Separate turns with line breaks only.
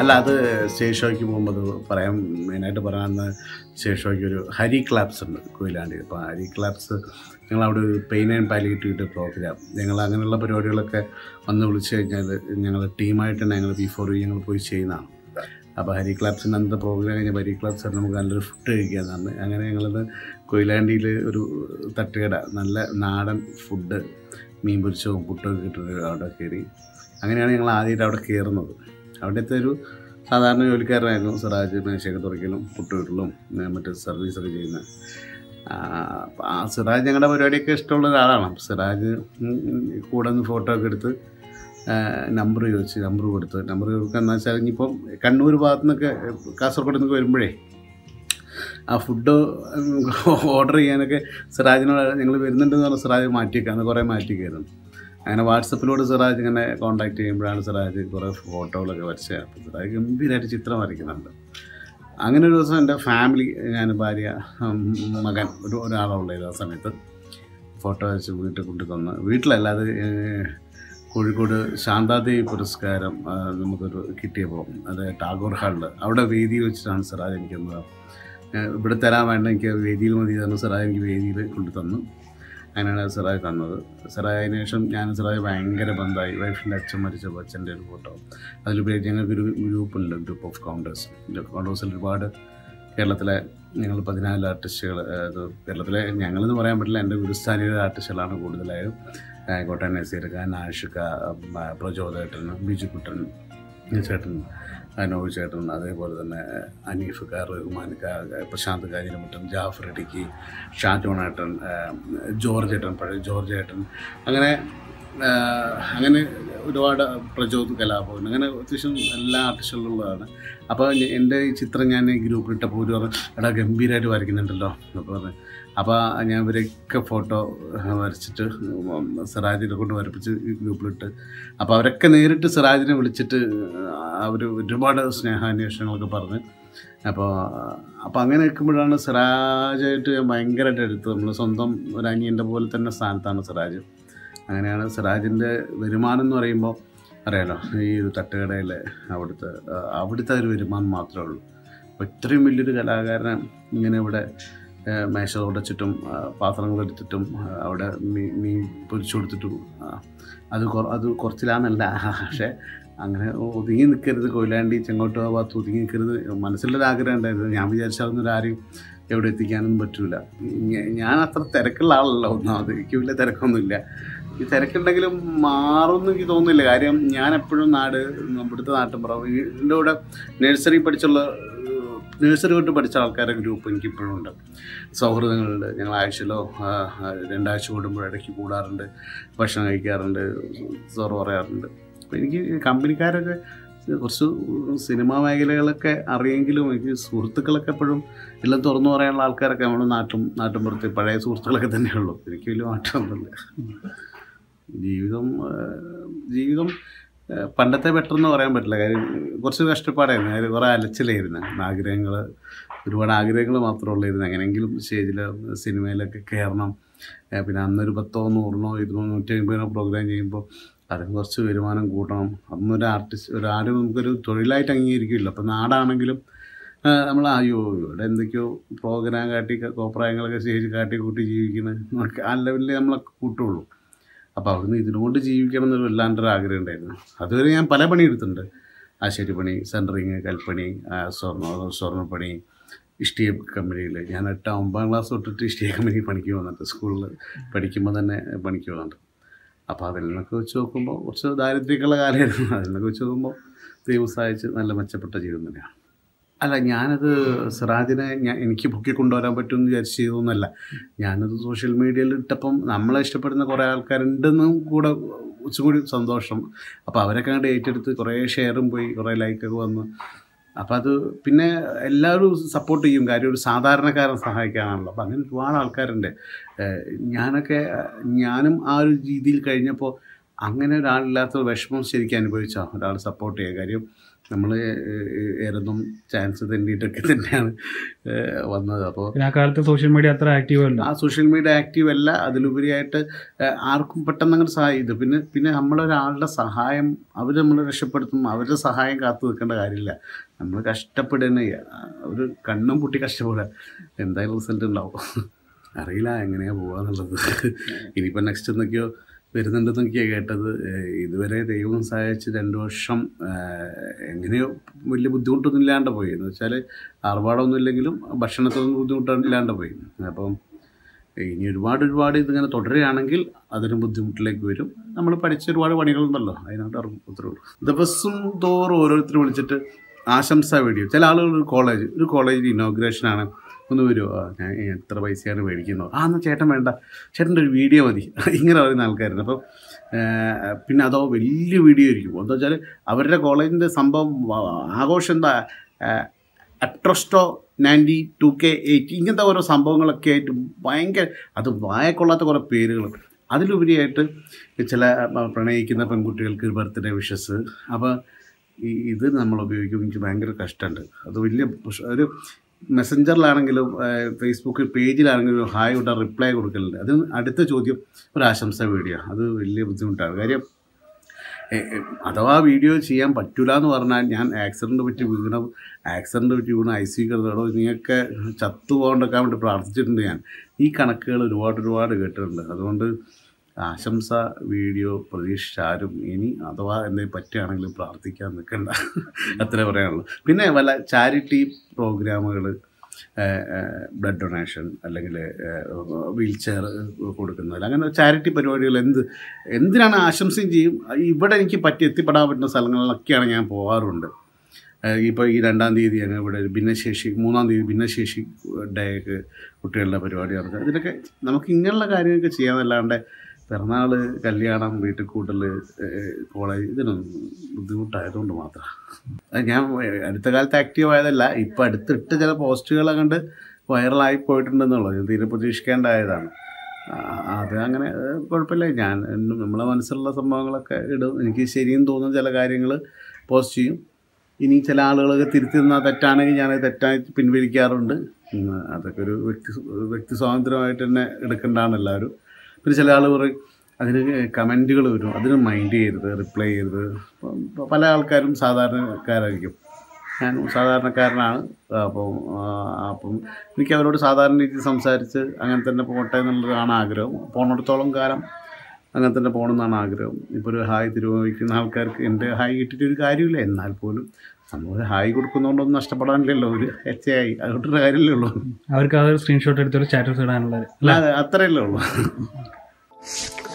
അല്ല അത് സ്റ്റേജ് ഷോയ്ക്ക് പോകുമ്പോൾ അത് പറയാൻ മെയിനായിട്ട് പറയാവുന്ന സ്റ്റേജ് ഷോയ്ക്ക് ഒരു ഹരി ക്ലാപ്സ് ഉണ്ട് കൊയിലാണ്ടി അപ്പോൾ ഹരി ക്ലാപ്സ് ഞങ്ങളവിടെ ഒരു പെയിൻ ആൻഡ് പാലിയേറ്റീവ് പ്രോഗ്രാം ഞങ്ങൾ അങ്ങനെയുള്ള പരിപാടികളൊക്കെ വന്ന് വിളിച്ചു കഴിഞ്ഞാൽ ഞങ്ങൾ ടീമായിട്ട് തന്നെ ഞങ്ങൾ ബിഫോർ ഞങ്ങൾ പോയി ചെയ്യുന്നതാണ് അപ്പോൾ ഹരി ക്ലാബ്സിന് അന്നത്തെ പ്രോഗ്രാം കഴിഞ്ഞാൽ ഹരി ക്ലാബ്സ് നമുക്ക് നല്ലൊരു ഫുഡ് കഴിക്കാമെന്നാണ് അങ്ങനെ ഞങ്ങളത് കൊയിലാണ്ടിയിൽ ഒരു തട്ടുകട നല്ല നാടൻ ഫുഡ് മീൻ പൊരിച്ചതും പുട്ടൊക്കെ കിട്ടുന്നത് അവിടെ കയറി അങ്ങനെയാണ് ഞങ്ങൾ ആദ്യമായിട്ട് അവിടെ കയറുന്നത് അവിടുത്തെ ഒരു സാധാരണ ജോലിക്കാരനായിരുന്നു സിറാജ് മേശയൊക്കെ തുറക്കലും പുട്ടുകിട്ടലും മറ്റു സർവീസൊക്കെ ചെയ്യുന്ന ആ, അപ്പൊ ആ സിറാജ് ഞങ്ങളുടെ പരിപാടിയൊക്കെ ഇഷ്ടമുള്ള ഒരാളാണ് അപ്പോൾ സിറാജ് ഉം, ഉം, കൂടെ നിന്ന് ഫോട്ടോ ഒക്കെ എടുത്ത് നമ്പർ ചോദിച്ച് നമ്പർ കൊടുത്ത് നമ്പർ കൊടുക്കുക എന്ന് വെച്ചാൽ ഇനിയിപ്പം കണ്ണൂർ ഭാഗത്തു നിന്നൊക്കെ കാസർഗോഡ് നിന്നൊക്കെ വരുമ്പോഴേ ആ ഫുഡ് ഓർഡർ ചെയ്യാനൊക്കെ സിറാജിനോട് ഞങ്ങൾ വരുന്നുണ്ടെന്ന് പറഞ്ഞാൽ സിറാജ് മാറ്റിയേക്കാം അന്ന് കുറേ മാറ്റിക്കായിരുന്നു അങ്ങനെ വാട്സപ്പിലൂടെ സിറാജ് ഇങ്ങനെ കോൺടാക്ട് ചെയ്യുമ്പോഴാണ് സിറാജ് കുറേ ഫോട്ടോകളൊക്കെ വരച്ചത് അപ്പോൾ സിറാജ് ഗംഭീരമായിട്ട് ചിത്രം വരയ്ക്കുന്നുണ്ട് അങ്ങനെ ഒരു ദിവസം എൻ്റെ ഫാമിലി ഞാൻ ഭാര്യ ഉം, മകൻ ഒരു ഒരാളുള്ളത് ആ സമയത്ത് ഫോട്ടോ വെച്ച് വീട്ടിൽ കൊണ്ടു തന്ന് വീട്ടിലല്ലാതെ ഏഹ്, കോഴിക്കോട് ശാന്താദേവി പുരസ്കാരം ആ, നമുക്കൊരു കിട്ടിയപ്പോൾ അത് ടാഗോർ ഹാളിൽ അവിടെ വേദിയിൽ വെച്ചിട്ടാണ് സിറാജ് എനിക്കൊന്ന് ഏഹ്, ഇവിടെ തരാൻ വേണ്ട എനിക്ക് വേദിയിൽ മതി തന്നു സിറാജ് എനിക്ക് വേദിയിൽ കൊണ്ടു തന്നു അങ്ങനെയാണ് സിറാജ് തന്നത് സിറാജ് അതിന് ശേഷം ഞാൻ സിറാജ് ഭയങ്കര ബന്ധമായി വൈഫിൻ്റെ അച്ഛൻ മരിച്ചപ്പോൾ അച്ഛൻ്റെ ഒരു ഫോട്ടോ അതിലുപരി ഞങ്ങൾക്കൊരു ഗ്രൂപ്പുണ്ട് ഗ്രൂപ്പ് ഓഫ് കൗണ്ടേഴ്സ് കൗണ്ടേഴ്സിൽ ഒരുപാട് കേരളത്തിലെ ഞങ്ങൾ പതിനാല് ആർട്ടിസ്റ്റുകൾ അത് കേരളത്തിലെ ഞങ്ങളെന്ന് പറയാൻ പറ്റില്ല എൻ്റെ ഗുരുസ്ഥാനിയുടെ ആർട്ടിസ്റ്റുകളാണ് കൂടുതലായും ആ, കോട്ടയം നസീർ ഖാൻ ആഷിക ആ, പ്രചോദേട്ടൻ ബിജുക്കുട്ടൻ ചേട്ടൻ ആ, നോബി ചേട്ടൻ അതേപോലെ തന്നെ അനീഫ് ഖാൻ റഹ്മാൻ ഖാ പ്രശാന്ത് കാഞ്ഞിരമറ്റൻ ജാഫർ ഇടുക്കി ഷാജോണേട്ടൻ ആ, ജോർജ് ഏട്ടൻ പഴയ ജോർജ് ഏട്ടൻ അങ്ങനെ ആ, അങ്ങനെ ഒരുപാട് പ്രചോദ് കലാഭവൻ അങ്ങനെ അത്യാവശ്യം എല്ലാ ആർട്ടിസ്റ്റുകളുള്ളതാണ് അപ്പോൾ ഞ- എൻ്റെ ഈ ചിത്രം ഞാൻ ഈ ഗ്രൂപ്പിൽ ഇട്ടപ്പോൾ ഒരു പറഞ്ഞു എടാ ഗംഭീരമായിട്ട് വരയ്ക്കുന്നുണ്ടല്ലോ എന്നൊക്കെ പറഞ്ഞു അപ്പോൾ ഞാൻ ഇവരൊക്കെ ഫോട്ടോ വരച്ചിട്ട് സിറാജിനെ കൊണ്ട് വരപ്പിച്ച് ഈ ഗ്രൂപ്പിലിട്ട് അപ്പോൾ അവരൊക്കെ നേരിട്ട് സിറാജിനെ വിളിച്ചിട്ട് അവർ ഒരുപാട് സ്നേഹാന്വേഷണങ്ങളൊക്കെ പറഞ്ഞ് അപ്പോൾ അപ്പോൾ അങ്ങനെ നിൽക്കുമ്പോഴാണ് സിറാജായിട്ട് ഞാൻ ഭയങ്കരമായിട്ട് എടുത്ത് നമ്മൾ സ്വന്തം ഒരു അനിയൻ്റെ പോലെ തന്നെ സ്ഥാനത്താണ് സിറാജ് അങ്ങനെയാണ് സിറാജിൻ്റെ വരുമാനം എന്ന് പറയുമ്പോൾ അറിയാലോ ഈ ഒരു തട്ടുകടയിലെ അവിടുത്തെ ആ, അവിടുത്തെ ഒരു വരുമാനം മാത്രമേ ഉള്ളൂ അപ്പോൾ ഇത്രയും വലിയൊരു കലാകാരനെ ഇങ്ങനെ ഇവിടെ ആ, മേശ തുടച്ചിട്ടും ആ, പാത്രങ്ങൾ എടുത്തിട്ടും ആ, അവിടെ മീ മീൻ പൊരിച്ചു കൊടുത്തിട്ടും ആ, അത് കുറ അത് കുറച്ചിലാന്നല്ല പക്ഷേ അങ്ങനെ ഒതുങ്ങി നിൽക്കരുത് കൊയിലാണ്ടി ചെങ്കോട്ട് ഭാഗത്ത് ഒതുങ്ങി നിൽക്കരുത് മനസ്സിലൊരു ആഗ്രഹം ഉണ്ടായിരുന്നു ഞാൻ വിചാരിച്ചാൽ ആരെയും എവിടെ എത്തിക്കാനൊന്നും പറ്റൂല ഞ- ഞാൻ അത്ര തിരക്കുള്ള ആളല്ല ഒന്നാമത് എനിക്ക് വലിയ തിരക്കൊന്നുമില്ല ഈ തിരക്കുണ്ടെങ്കിലും മാറുമെന്ന് എനിക്ക് തോന്നുന്നില്ല കാര്യം ഞാൻ എപ്പോഴും നാട് ഇവിടുത്തെ നാട്ടിൻപുറം ഇതിൻ്റെ കൂടെ നഴ്സറി പഠിച്ചുള്ള നഴ്സറി തൊട്ട് പഠിച്ച ആൾക്കാരുടെ ഗ്രൂപ്പ് എനിക്ക് ഇപ്പോഴും ഉണ്ട് സൗഹൃദങ്ങളുണ്ട് ഞങ്ങൾ ആഴ്ചയിലോ ആ, ആ, രണ്ടാഴ്ച കൂടുമ്പോൾ ഇടയ്ക്ക് കൂടാറുണ്ട് ഭക്ഷണം കഴിക്കാറുണ്ട് സോറ് പറയാറുണ്ട് അപ്പോൾ എനിക്ക് ഈ കമ്പനിക്കാരൊക്കെ കുറച്ച് സിനിമാ മേഖലകളൊക്കെ അറിയെങ്കിലും എനിക്ക് സുഹൃത്തുക്കളൊക്കെ എപ്പോഴും എല്ലാം തുറന്നു പറയാനുള്ള ആൾക്കാരൊക്കെ നമ്മുടെ നാട്ടും നാട്ടുമ്പുറത്ത് പഴയ സുഹൃത്തുക്കളൊക്കെ തന്നെയുള്ളൂ എനിക്ക് വലിയ മാറ്റമൊന്നുമില്ല ജീവിതം ആ, ജീവിതം ആ, പണ്ടത്തെ ബെറ്റർ എന്ന് പറയാൻ പറ്റില്ല കാര്യം കുറച്ച് കഷ്ടപ്പാടായിരുന്നു കാര്യം കുറേ അലച്ചിലായിരുന്നു ആഗ്രഹങ്ങൾ ഒരുപാട് ആഗ്രഹങ്ങൾ മാത്രമേ ഉള്ളായിരുന്നു എങ്ങനെയെങ്കിലും സ്റ്റേജിൽ സിനിമയിലൊക്കെ കയറണം ആ, പിന്നെ അന്നൊരു പത്തോ നൂറിനോ ഇരുന്നൂറ് നൂറ്റി അമ്പതിനോ പ്രോഗ്രാം ചെയ്യുമ്പോൾ അതിന് കുറച്ച് വരുമാനം കൂട്ടണം അന്നൊരു ആർട്ടിസ്റ്റ് ഒരാരും നമുക്കൊരു തൊഴിലായിട്ട് അംഗീകരിക്കില്ല അപ്പം നാടാണെങ്കിലും നമ്മൾ അയ്യോ ഇവിടെ എന്തൊക്കെയോ പ്രോഗ്രാം കാട്ടി കോപ്രായങ്ങളൊക്കെ സ്റ്റേജ് കാട്ടി കൂട്ടി ജീവിക്കുന്നത് നമുക്ക് ആ ലെവലിൽ നമ്മളെ കൂട്ടുള്ളൂ അപ്പോൾ അവിടുന്ന് ഇതിനുകൊണ്ട് ജീവിക്കണം എന്നൊരു വല്ലാണ്ടൊരു ആഗ്രഹം ഉണ്ടായിരുന്നു അതുവരെ ഞാൻ പല പണിയെടുത്തിട്ടുണ്ട് ആശാരി പണി സെൻറ്ററിങ് കൽപ്പണി ആ, സ്വർണ്ണ സ്വർണ്ണപ്പണി ഇഷ്ടിക കമ്പനിയിൽ ഞാൻ എട്ടാം ഒമ്പതാം ക്ലാസ് തൊട്ടിട്ട് ഇഷ്ടിക കമ്പനി പണിക്ക് പോകുന്നുണ്ട് സ്കൂളിൽ പഠിക്കുമ്പോൾ തന്നെ പണിക്ക് പോകുന്നുണ്ട് അപ്പോൾ അതിൽ നിന്നൊക്കെ വെച്ച് നോക്കുമ്പോൾ കുറച്ച് ദാരിദ്ര്യമൊക്കെയുള്ള കാലമായിരുന്നു അതിൽ നിന്നൊക്കെ വെച്ച് നോക്കുമ്പോൾ ദൈവം സഹായിച്ച് നല്ല മെച്ചപ്പെട്ട ജീവിതം തന്നെയാണ് അല്ല ഞാനത് സിറാജിനെ ഞാൻ എനിക്ക് പൊക്കി കൊണ്ടുവരാൻ പറ്റുമെന്ന് വിചാരിച്ച് ചെയ്തൊന്നുമല്ല ഞാനത് സോഷ്യൽ മീഡിയയിൽ ഇട്ടപ്പം നമ്മളെ ഇഷ്ടപ്പെടുന്ന കുറേ ആൾക്കാരുണ്ടെന്നും കൂടെ കുറച്ചുകൂടി സന്തോഷം അപ്പോൾ അവരൊക്കെ അങ്ങോട്ട് ഏറ്റെടുത്ത് കുറേ ഷെയറും പോയി കുറേ ലൈക്കൊക്കെ വന്ന് അപ്പോൾ അത് പിന്നെ എല്ലാവരും സപ്പോർട്ട് ചെയ്യും കാര്യം ഒരു സാധാരണക്കാരൻ സഹായിക്കാനാണല്ലോ അപ്പോൾ അങ്ങനെ ഒരുപാട് ആൾക്കാരുണ്ട് ഏഹ് ഞാനൊക്കെ ഞാനും ആ ഒരു രീതിയിൽ കഴിഞ്ഞപ്പോൾ അങ്ങനെ ഒരാളില്ലാത്ത വിഷമം ശരിക്കും അനുഭവിച്ചാൽ ഒരാൾ സപ്പോർട്ട് ചെയ്യുക കാര്യം നമ്മൾ ഏതൊന്നും ചാൻസ് തെണ്ടിയിട്ടൊക്കെ തന്നെയാണ് ഏഹ് വന്നത് അപ്പോൾ
പിന്നെ ആ കാലത്ത് സോഷ്യൽ മീഡിയ അത്ര ആക്റ്റീവ് അല്ല
ആ സോഷ്യൽ മീഡിയ ആക്റ്റീവ് അല്ല അതിലുപരിയായിട്ട് ഏഹ് ആർക്കും പെട്ടെന്ന് അങ്ങനെ സഹായം ഇത് പിന്നെ പിന്നെ നമ്മളൊരാളുടെ സഹായം അവർ നമ്മൾ രക്ഷപ്പെടുത്തും അവരുടെ സഹായം കാത്തു നിൽക്കേണ്ട കാര്യമില്ല നമ്മൾ കഷ്ടപ്പെടുന്ന ഒരു കണ്ണും പൊട്ടി കഷ്ടപ്പെടുക എന്തായാലും റിസൾട്ട് ഉണ്ടാവും അറിയില്ല എങ്ങനെയാണ് പോവാന്നുള്ളത് ഇനിയിപ്പോൾ നെക്സ്റ്റ് എന്തൊക്കെയോ വരുന്നുണ്ടെന്നൊക്കെയാണ് കേട്ടത് ഏഹ് ഇതുവരെ ദൈവം സഹായിച്ച് രണ്ട് വർഷം ഏഹ് എങ്ങനെയോ വലിയ ബുദ്ധിമുട്ടൊന്നും ഇല്ലാണ്ട് പോയി എന്ന് വെച്ചാൽ ആർഭാടമൊന്നും ഇല്ലെങ്കിലും ഭക്ഷണത്തിനൊന്നും ബുദ്ധിമുട്ടില്ലാണ്ട് പോയി അപ്പം ഇനി ഒരുപാട് ഒരുപാട് ഇതിങ്ങനെ തുടരുകയാണെങ്കിൽ അതിന് ബുദ്ധിമുട്ടിലേക്ക് വരും നമ്മൾ പഠിച്ച ഒരുപാട് പണികളുണ്ടല്ലോ അതിനകത്ത് ഇറങ്ങും അത്രേ ഉള്ളൂ ദിവസം തോറും ഓരോരുത്തർ വിളിച്ചിട്ട് ആശംസാ വീഡിയോ ചില ആളുകൾ ഒരു കോളേജ് ഒരു കോളേജിൽ ഇനോഗ്രേഷനാണ് ഒന്ന് വരുമോ ആ, ഞാൻ എത്ര പൈസയാണ് മേടിക്കുന്നത് ആ എന്നാൽ ചേട്ടൻ വേണ്ട ചേട്ടൻ്റെ ഒരു വീഡിയോ മതി ഇങ്ങനെ പറയുന്ന ആൾക്കാരുണ്ട് അപ്പം ഏഹ്, പിന്നെ അതോ വലിയ വീഡിയോ ആയിരിക്കും എന്താ വെച്ചാൽ അവരുടെ കോളേജിൻ്റെ സംഭവം വ- ആഘോഷം എന്താ അട്രോസ്റ്റോ നയൻറ്റി ടു കെ എയ്റ്റ് ഇങ്ങനത്തെ ഓരോ സംഭവങ്ങളൊക്കെ ആയിട്ട് ഭയങ്കര അത് വായക്കൊള്ളാത്ത കുറേ പേരുകൾ അതിലുപരിയായിട്ട് ചില പ- പ്രണയിക്കുന്ന പെൺകുട്ടികൾക്ക് ബർത്ത്ഡേ വിഷസ് അപ്പോൾ ഈ ഇത് നമ്മൾ ഉപയോഗിക്കുമ്പോൾ എനിക്ക് ഭയങ്കര കഷ്ടമുണ്ട് അത് വലിയ പ്രശ്നം. ഒരു മെസ്സഞ്ചറിലാണെങ്കിലും ഫേസ്ബുക്ക് പേജിലാണെങ്കിലും ഹായ് വിട്ടാൽ റിപ്ലൈ കൊടുക്കലുണ്ട് അത് അടുത്ത ചോദ്യം ഒരു ആശംസ വീഡിയോ അത് വലിയ ബുദ്ധിമുട്ടാണ് കാര്യം എ, എ, അഥവാ വീഡിയോ ചെയ്യാൻ പറ്റൂല എന്ന് പറഞ്ഞാൽ ഞാൻ ആക്സിഡൻറ്റ് പറ്റി വീണ ആക്സിഡൻറ്റ് പറ്റി വീണ ഐ സി കിടന്നോ നീയൊക്കെ ചത്തു പോകാണ്ടൊക്കെ വേണ്ടി പ്രാർത്ഥിച്ചിട്ടുണ്ട് ഞാൻ ഈ കണക്കുകൾ ഒരുപാട് ഒരുപാട് കേട്ടിട്ടുണ്ട് അതുകൊണ്ട് ആശംസ വീഡിയോ പ്രതീക്ഷിച്ചാരും ഇനി അഥവാ എന്തെങ്കിലും പറ്റുകയാണെങ്കിൽ പ്രാർത്ഥിക്കാൻ നിൽക്കണ്ട അത്രേ പറയാനുള്ളൂ പിന്നെ വല്ല ചാരിറ്റി പ്രോഗ്രാമുകൾ ബ്ലഡ് ഡൊണേഷൻ അല്ലെങ്കിൽ വീൽ ചെയർ കൊടുക്കുന്നത് അങ്ങനെ ചാരിറ്റി പരിപാടികൾ എന്ത് എന്തിനാണ് ആശംസയും ചെയ്യും ഇവിടെ എനിക്ക് പറ്റി എത്തിപ്പെടാൻ പറ്റുന്ന സ്ഥലങ്ങളിലൊക്കെയാണ് ഞാൻ പോകാറുണ്ട് ഇപ്പോൾ ഈ രണ്ടാം തീയതി ഞങ്ങൾ ഇവിടെ ഒരു ഭിന്നശേഷി മൂന്നാം തീയതി ഭിന്നശേഷി ഡേക്ക് കുട്ടികളുടെ പരിപാടി നടത്തുക ഇതിലൊക്കെ നമുക്ക് ഇങ്ങനെയുള്ള കാര്യങ്ങളൊക്കെ ചെയ്യാന്നല്ലാണ്ട് പിറന്നാൾ കല്യാണം വീട്ടിൽ കൂട്ടൽ കോളേജ് ഇതിനൊന്നും ബുദ്ധിമുട്ടായതുകൊണ്ട് മാത്രം അത് ഞാൻ അടുത്ത കാലത്ത് ആക്റ്റീവ് ആയതല്ല ഇപ്പം അടുത്തിട്ട് ചില പോസ്റ്റുകൾ കണ്ട് വൈറലായി പോയിട്ടുണ്ടെന്നുള്ളത് ഞാൻ തീരെ പ്രതീക്ഷിക്കേണ്ടായതാണ് ആ, അത് അങ്ങനെ ഏഹ്, കുഴപ്പമില്ല ഞാൻ എന്നും നമ്മളെ മനസ്സിലുള്ള സംഭവങ്ങളൊക്കെ ഇടും എനിക്ക് ശരിയെന്ന് തോന്നുന്ന ചില കാര്യങ്ങൾ പോസ്റ്റ് ചെയ്യും ഇനി ചില ആളുകളൊക്കെ തിരുത്തി തന്നാൽ തെറ്റാണെങ്കിൽ ഞാൻ തെറ്റായി പിൻവലിക്കാറുണ്ട് ഉം, അതൊക്കെ ഒരു വ്യക്തി വ്യക്തി സ്വാതന്ത്ര്യമായിട്ട് തന്നെ എടുക്കേണ്ടതാണ് എല്ലാവരും പിന്നെ ചില ആൾ പറയും അതിന് കമൻറ്റുകൾ വരും അതിന് മൈൻഡ് ചെയ്യരുത് റിപ്ലൈ ചെയ്യരുത് ഇപ്പം ഇപ്പം പല ആൾക്കാരും സാധാരണക്കാരായിരിക്കും ഞാൻ സാധാരണക്കാരനാണ് അപ്പം ആ, അപ്പം എനിക്ക് അവരോട് സാധാരണ രീതിയിൽ സംസാരിച്ച് അങ്ങനെ തന്നെ പോട്ടെ എന്നുള്ളതാണ് ആഗ്രഹം പോണിടത്തോളം കാലം അങ്ങനെ തന്നെ പോകണമെന്നാണ് ആഗ്രഹം ഇപ്പോൾ ഒരു ഹായ് തിരുവഹിക്കുന്ന ആൾക്കാർക്ക് എൻ്റെ ഹായ് കിട്ടിയിട്ട് ഒരു കാര്യമില്ല എന്നാൽ പോലും നമ്മൾ ഹായ് കൊടുക്കുന്നതുകൊണ്ടൊന്നും നഷ്ടപ്പെടാനില്ലല്ലോ ഒരു എച്ച് ആയി അതുകൊണ്ടൊരു കാര്യമില്ലേ ഉള്ളൂ
അവർക്ക് അത് സ്ക്രീൻഷോട്ട് എടുത്തൊരു സ്റ്റാറ്റസ് ഇടാനുള്ളത്
അല്ലാതെ അത്രയല്ലേ ഉള്ളൂ